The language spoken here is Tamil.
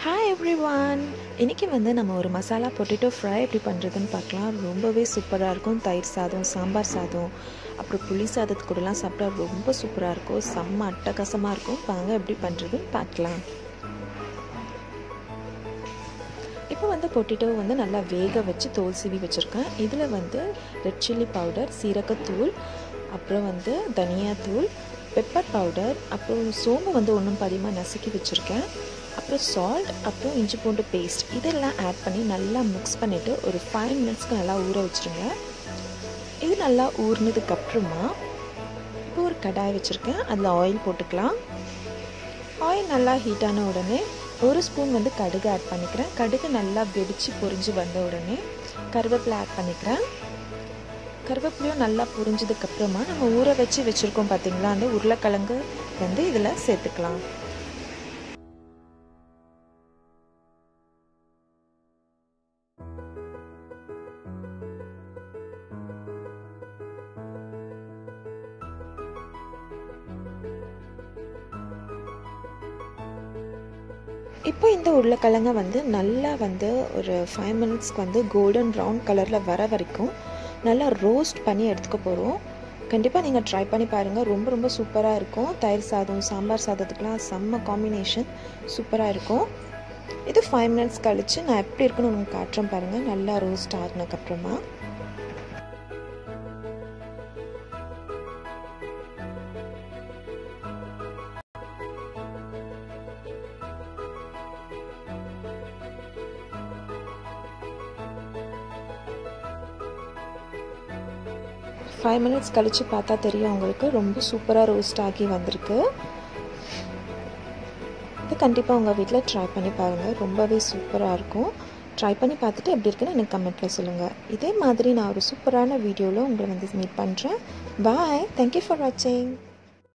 ஹாய் எவ்ரி ஒன் இன்றைக்கி வந்து நம்ம ஒரு மசாலா பொட்டேட்டோ ஃப்ரை எப்படி பண்ணுறதுன்னு பார்க்கலாம் ரொம்பவே சூப்பராக இருக்கும் தயிர் சாதம் சாம்பார் சாதம் அப்புறம் புளி சாதத்து கூடலாம் சாப்பிட்டா ரொம்ப சூப்பராக இருக்கும் செம்ம அட்டகாசமாக இருக்கும் வாங்க எப்படி பண்ணுறதுன்னு பார்க்கலாம் இப்போ வந்து பொட்டேட்டோ வந்து நல்லா வேக வச்சு தோல் சீவி வச்சுருக்கேன் இதில் வந்து ரெட் சில்லி பவுடர் சீரகத்தூள் அப்புறம் வந்து தனியாத்தூள் பெப்பர் பவுடர் அப்புறம் சோம்பு வந்து ஒன்றும் பதிமாக நசுக்கி வச்சுருக்கேன் அப்புறம் சால்ட் அப்புறம் இஞ்சி பூண்டு பேஸ்ட் இதெல்லாம் ஆட் பண்ணி நல்லா மிக்ஸ் பண்ணிவிட்டு ஒரு ஃபைவ் மினிட்ஸ்க்கு நல்லா ஊற வச்சுருங்க இது நல்லா ஊறினதுக்கப்புறமா இப்போ ஒரு கடாய் வச்சுருக்கேன் அதில் ஆயில் போட்டுக்கலாம் ஆயில் நல்லா ஹீட்டான உடனே ஒரு ஸ்பூன் வந்து கடுகு ஆட் பண்ணிக்கிறேன் கடுகு நல்லா வெடித்து பொரிஞ்சு வந்த உடனே கருவேப்பிலை ஆட் பண்ணிக்கிறேன் கருவேப்பிலையும் நல்லா புரிஞ்சதுக்கப்புறமா நம்ம ஊற வச்சு வச்சுருக்கோம் பார்த்தீங்களா அந்த உருளைக்கிழங்கு வந்து இதில் சேர்த்துக்கலாம் இப்போ இந்த உருளைக்கிழங்க வந்து நல்லா வந்து ஒரு ஃபைவ் மினிட்ஸ்க்கு வந்து கோல்டன் ப்ரௌன் கலரில் வர வரைக்கும் நல்லா ரோஸ்ட் பண்ணி எடுத்துக்க போகிறோம் கண்டிப்பாக நீங்கள் ட்ரை பண்ணி பாருங்கள் ரொம்ப ரொம்ப சூப்பராக இருக்கும் தயிர் சாதம் சாம்பார் சாதத்துக்கெலாம் செம்ம காம்பினேஷன் சூப்பராக இருக்கும் இது ஃபைவ் மினிட்ஸ் கழித்து நான் எப்படி இருக்குன்னு உங்களுக்கு காட்டுறேன் பாருங்கள் நல்லா ரோஸ்ட் ஆகினதுக்கப்புறமா ஃபைவ் மினிட்ஸ் கழித்து பார்த்தா தெரியும் உங்களுக்கு ரொம்ப சூப்பராக ரோஸ்ட் ஆகி வந்திருக்கு இது கண்டிப்பாக உங்கள் வீட்டில் ட்ரை பண்ணி பாருங்கள் ரொம்பவே சூப்பராக இருக்கும் ட்ரை பண்ணி பார்த்துட்டு எப்படி இருக்குன்னு எனக்கு கமெண்ட்டில் சொல்லுங்கள் இதே மாதிரி நான் ஒரு சூப்பரான வீடியோவில் உங்களை வந்து மீட் பண்ணுறேன் பாய் தேங்க்யூ ஃபார் வாட்சிங்